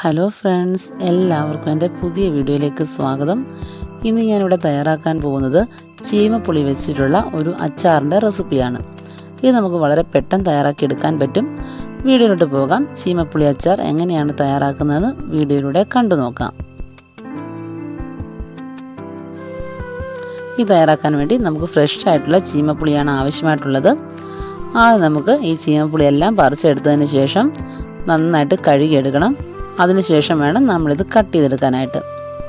hello friends എല്ലാവർക്കും എൻ്റെ പുതിയ വീഡിയോയിലേക്ക് സ്വാഗതം ഇന്ന് ഞാനിവിടെ തയ്യാറാക്കാൻ പോകുന്നത് ചീമപ്പുളി വെച്ചിട്ടുള്ള ഒരു അച്ചാറിൻ്റെ റെസിപ്പിയാണ് ഇത് നമുക്ക് വളരെ പെട്ടെന്ന് തയ്യാറാക്കി എടുക്കാൻ പറ്റും വീഡിയോയിലോട്ട് പോകാം ചീമപ്പുളി അച്ചാർ എങ്ങനെയാണ് തയ്യാറാക്കുന്നതെന്ന് വീഡിയോയിലൂടെ കണ്ടു നോക്കാം ഇത് തയ്യാറാക്കാൻ വേണ്ടി നമുക്ക് ഫ്രഷ് ആയിട്ടുള്ള ചീമപ്പുളിയാണ് ആവശ്യമായിട്ടുള്ളത് ആദ്യം നമുക്ക് ഈ ചീമപ്പുളി എല്ലാം പറിച്ചെടുത്തതിന് ശേഷം നന്നായിട്ട് കഴുകിയെടുക്കണം അതിനുശേഷം വേണം നമ്മളിത് കട്ട് ചെയ്തെടുക്കാനായിട്ട്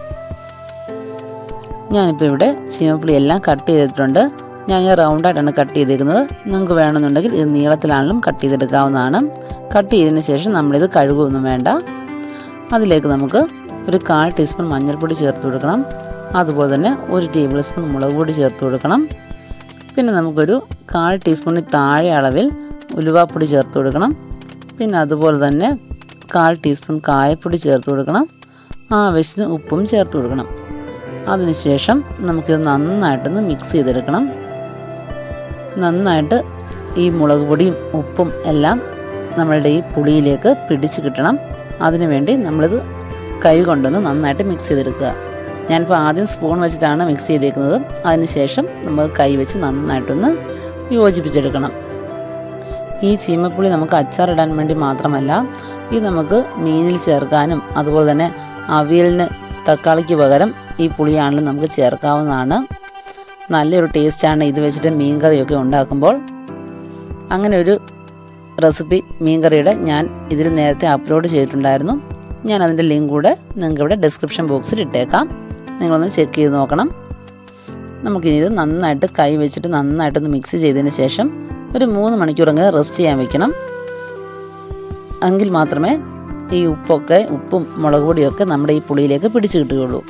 ഞാനിപ്പോൾ ഇവിടെ ചീമപ്പുളി എല്ലാം കട്ട് ചെയ്തിട്ടുണ്ട് ഞാൻ ഈ റൗണ്ടായിട്ടാണ് കട്ട് ചെയ്തിരിക്കുന്നത് നിങ്ങൾക്ക് വേണമെന്നുണ്ടെങ്കിൽ ഇത് നീളത്തിലാണെങ്കിലും കട്ട് ചെയ്തെടുക്കാവുന്നതാണ് കട്ട് ചെയ്തതിന് ശേഷം നമ്മളിത് കഴുകുമൊന്നും വേണ്ട അതിലേക്ക് നമുക്ക് ഒരു കാൽ ടീസ്പൂൺ മഞ്ഞൾപ്പൊടി ചേർത്ത് കൊടുക്കണം അതുപോലെ തന്നെ ഒരു ടേബിൾ സ്പൂൺ മുളക് പൊടി ചേർത്ത് കൊടുക്കണം പിന്നെ നമുക്കൊരു കാൽ ടീസ്പൂണിൽ താഴെ അളവിൽ ഉലുവാപ്പൊടി ചേർത്ത് കൊടുക്കണം പിന്നെ അതുപോലെ തന്നെ കാൽ ടീസ്പൂൺ കായപ്പൊടി ചേർത്ത് കൊടുക്കണം ആവശ്യത്തിന് ഉപ്പും ചേർത്ത് കൊടുക്കണം അതിനുശേഷം നമുക്കിത് നന്നായിട്ടൊന്ന് മിക്സ് ചെയ്തെടുക്കണം നന്നായിട്ട് ഈ മുളക് പൊടിയും ഉപ്പും എല്ലാം നമ്മളുടെ ഈ പുളിയിലേക്ക് പിടിച്ച് കിട്ടണം അതിനുവേണ്ടി നമ്മളിത് കൈ കൊണ്ടൊന്ന് നന്നായിട്ട് മിക്സ് ചെയ്തെടുക്കുക ഞാനിപ്പോൾ ആദ്യം സ്പൂൺ വെച്ചിട്ടാണ് മിക്സ് ചെയ്തേക്കുന്നത് അതിനുശേഷം നമ്മൾ കൈ വെച്ച് നന്നായിട്ടൊന്ന് യോജിപ്പിച്ചെടുക്കണം ഈ ചീമപ്പുളി നമുക്ക് അച്ചാറിടാൻ വേണ്ടി മാത്രമല്ല ഇത് നമുക്ക് മീനിൽ ചേർക്കാനും അതുപോലെ തന്നെ അവിയലിന് തക്കാളിക്ക് പകരം ഈ പുളിയാണെങ്കിലും നമുക്ക് ചേർക്കാവുന്നതാണ് നല്ലൊരു ടേസ്റ്റാണ് ഇത് വെച്ചിട്ട് മീൻ കറിയൊക്കെ ഉണ്ടാക്കുമ്പോൾ അങ്ങനെ ഒരു റെസിപ്പി മീൻ കറിയുടെ ഞാൻ ഇതിൽ നേരത്തെ അപ്ലോഡ് ചെയ്തിട്ടുണ്ടായിരുന്നു ഞാൻ അതിൻ്റെ ലിങ്ക് കൂടെ നിങ്ങൾക്ക് ഇവിടെ ഡിസ്ക്രിപ്ഷൻ ബോക്സിൽ ഇട്ടേക്കാം നിങ്ങളൊന്ന് ചെക്ക് ചെയ്ത് നോക്കണം നമുക്കിനി ഇത് നന്നായിട്ട് കൈ വെച്ചിട്ട് നന്നായിട്ടൊന്ന് മിക്സ് ചെയ്തതിന് ശേഷം ഒരു മൂന്ന് മണിക്കൂറെങ്കിലും റെസ്റ്റ് ചെയ്യാൻ വെക്കണം എങ്കിൽ മാത്രമേ ഈ ഉപ്പൊക്കെ ഉപ്പും മുളക് പൊടിയൊക്കെ നമ്മുടെ ഈ പുളിയിലേക്ക് പിടിച്ച് കിട്ടുകയുള്ളൂ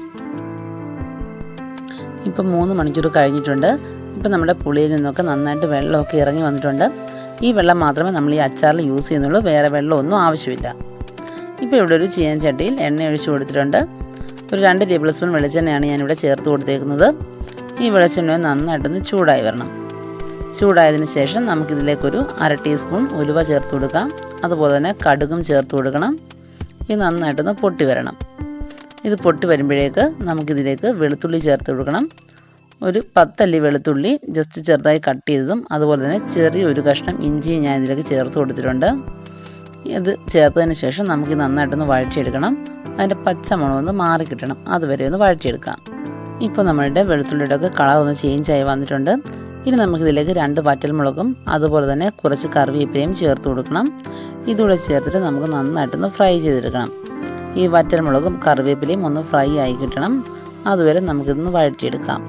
ഇപ്പം മൂന്ന് മണിക്കൂർ കഴിഞ്ഞിട്ടുണ്ട് ഇപ്പം നമ്മുടെ പുളിയിൽ നിന്നൊക്കെ നന്നായിട്ട് വെള്ളമൊക്കെ ഇറങ്ങി വന്നിട്ടുണ്ട് ഈ വെള്ളം മാത്രമേ നമ്മൾ ഈ അച്ചാറിൽ യൂസ് ചെയ്യുന്നുള്ളൂ വേറെ വെള്ളമൊന്നും ആവശ്യമില്ല ഇപ്പോൾ ഇവിടെ ഒരു ചീയൻ ചട്ടിയിൽ എണ്ണ ഒഴിച്ച് കൊടുത്തിട്ടുണ്ട് ഒരു രണ്ട് ടേബിൾ സ്പൂൺ വെളിച്ചെണ്ണയാണ് ഞാനിവിടെ ചേർത്ത് കൊടുത്തേക്കുന്നത് ഈ വെളിച്ചെണ്ണ നന്നായിട്ടൊന്ന് ചൂടായി വരണം ചൂടായതിന് ശേഷം നമുക്കിതിലേക്കൊരു അര ടീസ്പൂൺ ഉലുവ ചേർത്ത് കൊടുക്കാം അതുപോലെ തന്നെ കടുകും ചേർത്ത് കൊടുക്കണം ഇത് നന്നായിട്ടൊന്ന് പൊട്ടി വരണം ഇത് പൊട്ടി വരുമ്പോഴേക്ക് നമുക്കിതിലേക്ക് വെളുത്തുള്ളി ചേർത്ത് കൊടുക്കണം ഒരു പത്തല്ലി വെളുത്തുള്ളി ജസ്റ്റ് ചെറുതായി കട്ട് ചെയ്തതും അതുപോലെ തന്നെ ചെറിയൊരു കഷ്ണം ഇഞ്ചിയും ഞാൻ ഇതിലേക്ക് ചേർത്ത് കൊടുത്തിട്ടുണ്ട് ഇത് ചേർത്തതിന് ശേഷം നമുക്ക് നന്നായിട്ടൊന്ന് വഴറ്റിയെടുക്കണം അതിൻ്റെ പച്ചമണം ഒന്ന് മാറി കിട്ടണം അതുവരെ ഒന്ന് വഴറ്റിയെടുക്കാം ഇപ്പോൾ നമ്മളുടെ വെളുത്തുള്ളിയുടെ ഒക്കെ കളർ ഒന്ന് ചേഞ്ച് ആയി വന്നിട്ടുണ്ട് ഇനി നമുക്കിതിലേക്ക് രണ്ട് വറ്റൽമുളകും അതുപോലെ തന്നെ കുറച്ച് കറിവേപ്പിലയും ചേർത്ത് കൊടുക്കണം ഇതുകൂടെ ചേർത്തിട്ട് നമുക്ക് നന്നായിട്ടൊന്ന് ഫ്രൈ ചെയ്തെടുക്കണം ഈ വറ്റൽമുളകും കറിവേപ്പിലയും ഒന്ന് ഫ്രൈ ആയി കിട്ടണം അതുവരെ നമുക്കിതൊന്ന് വഴറ്റിയെടുക്കാം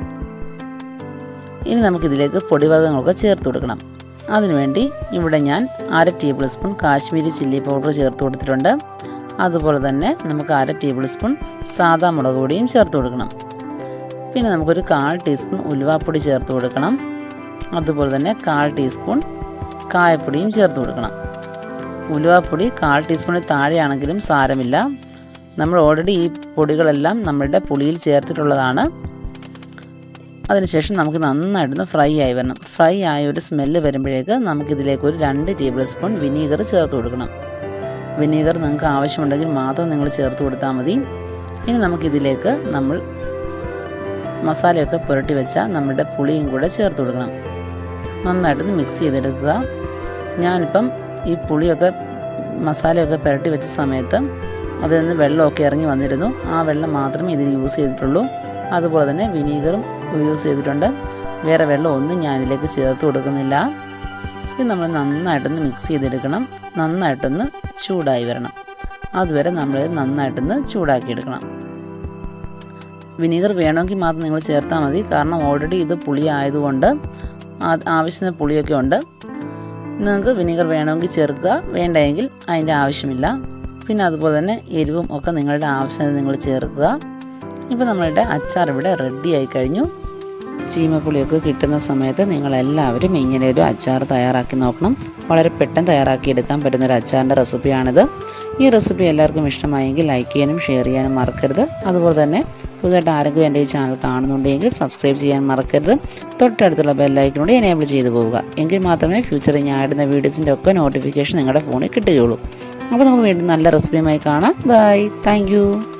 ഇനി നമുക്കിതിലേക്ക് പൊടിവകങ്ങളൊക്കെ ചേർത്ത് കൊടുക്കണം അതിനുവേണ്ടി ഇവിടെ ഞാൻ അര tablespoon Kashmiri chilli powder ചേർത്ത് കൊടുത്തിട്ടുണ്ട് അതുപോലെ തന്നെ നമുക്ക് അര ടേബിൾ സ്പൂൺ സാദാ മുളക് പൊടിയും ചേർത്ത് കൊടുക്കണം പിന്നെ നമുക്കൊരു കാൽ ടീസ്പൂൺ ഉലുവാപ്പൊടി ചേർത്ത് കൊടുക്കണം അതുപോലെ തന്നെ കാൽ ടീസ്പൂൺ കായപ്പൊടിയും ചേർത്ത് കൊടുക്കണം ഉലുവാപ്പൊടി കാൽ ടീസ്പൂണിൽ താഴെയാണെങ്കിലും സാരമില്ല നമ്മൾ ഓൾറെഡി ഈ പൊടികളെല്ലാം നമ്മളുടെ പുളിയിൽ ചേർത്തിട്ടുള്ളതാണ് അതിനുശേഷം നമുക്ക് നന്നായിട്ടൊന്ന് ഫ്രൈ ആയി വരണം ഫ്രൈ ആയ ഒരു സ്മെല്ല് വരുമ്പോഴേക്ക് നമുക്കിതിലേക്ക് ഒരു രണ്ട് ടേബിൾ സ്പൂൺ വിനീഗർ ചേർത്ത് കൊടുക്കണം വിനീഗർ നിങ്ങൾക്ക് ആവശ്യമുണ്ടെങ്കിൽ മാത്രം നിങ്ങൾ ചേർത്ത് കൊടുത്താൽ മതി ഇനി നമുക്കിതിലേക്ക് നമ്മൾ മസാലയൊക്കെ പുരട്ടി വെച്ച നമ്മുടെ പുളിയും കൂടെ ചേർത്ത് കൊടുക്കണം നന്നായിട്ടൊന്ന് മിക്സ് ചെയ്തെടുക്കുക ഞാനിപ്പം ഈ പുളിയൊക്കെ മസാലയൊക്കെ പുരട്ടി വെച്ച സമയത്ത് അതിൽ നിന്ന് വെള്ളമൊക്കെ ഇറങ്ങി വന്നിരുന്നു ആ വെള്ളം മാത്രമേ ഇതിന് യൂസ് ചെയ്തിട്ടുള്ളൂ അതുപോലെ തന്നെ വിനീഗറും യൂസ് ചെയ്തിട്ടുണ്ട് വേറെ വെള്ളം ഒന്നും ഞാൻ ഇതിലേക്ക് ചേർത്ത് കൊടുക്കുന്നില്ല ഇത് നമ്മൾ നന്നായിട്ടൊന്ന് മിക്സ് ചെയ്തെടുക്കണം നന്നായിട്ടൊന്ന് ചൂടായി വരണം അതുവരെ നമ്മൾ നന്നായിട്ടൊന്ന് ചൂടാക്കിയെടുക്കണം വിനീഗർ വേണമെങ്കിൽ മാത്രം നിങ്ങൾ ചേർത്താൽ മതി കാരണം ഓൾറെഡി ഇത് പുളി ആയതുകൊണ്ട് ആവശ്യത്തിന് പുളിയൊക്കെ ഉണ്ട് നിങ്ങൾക്ക് വിനീഗർ വേണമെങ്കിൽ ചേർക്കുക വേണ്ടെങ്കിൽ അതിൻ്റെ ആവശ്യമില്ല പിന്നെ അതുപോലെ തന്നെ എരിവും ഒക്കെ നിങ്ങളുടെ ആവശ്യത്തിന് നിങ്ങൾ ചേർക്കുക ഇപ്പോൾ നമ്മളുടെ അച്ചാർ ഇവിടെ റെഡി ആയി കഴിഞ്ഞു ചീമപ്പുളിയൊക്കെ കിട്ടുന്ന സമയത്ത് നിങ്ങളെല്ലാവരും ഇങ്ങനെ ഒരു അച്ചാർ തയ്യാറാക്കി നോക്കണം വളരെ പെട്ടെന്ന് തയ്യാറാക്കി എടുക്കാൻ പറ്റുന്ന ഒരു അച്ചാറിൻ്റെ റെസിപ്പിയാണിത് ഈ റെസിപ്പി എല്ലാവർക്കും ഇഷ്ടമായെങ്കിൽ ലൈക്ക് ചെയ്യാനും ഷെയർ ചെയ്യാനും മറക്കരുത് അതുപോലെ തന്നെ പുതുതായിട്ട് ആരെങ്കിലും എൻ്റെ ഈ ചാനൽ കാണുന്നുണ്ടെങ്കിൽ സബ്സ്ക്രൈബ് ചെയ്യാൻ മറക്കരുത് തൊട്ടടുത്തുള്ള ബെല്ലൈക്കനോട് എനേബിൾ ചെയ്തു പോവുക എങ്കിൽ മാത്രമേ ഫ്യൂച്ചറിൽ ഞാൻ ഇടുന്ന വീഡിയോസിൻ്റെ ഒക്കെ നോട്ടിഫിക്കേഷൻ നിങ്ങളുടെ ഫോണിൽ കിട്ടുകയുള്ളൂ അപ്പോൾ നമുക്ക് വീണ്ടും നല്ല റെസിപ്പിയുമായി കാണാം ബൈ താങ്ക്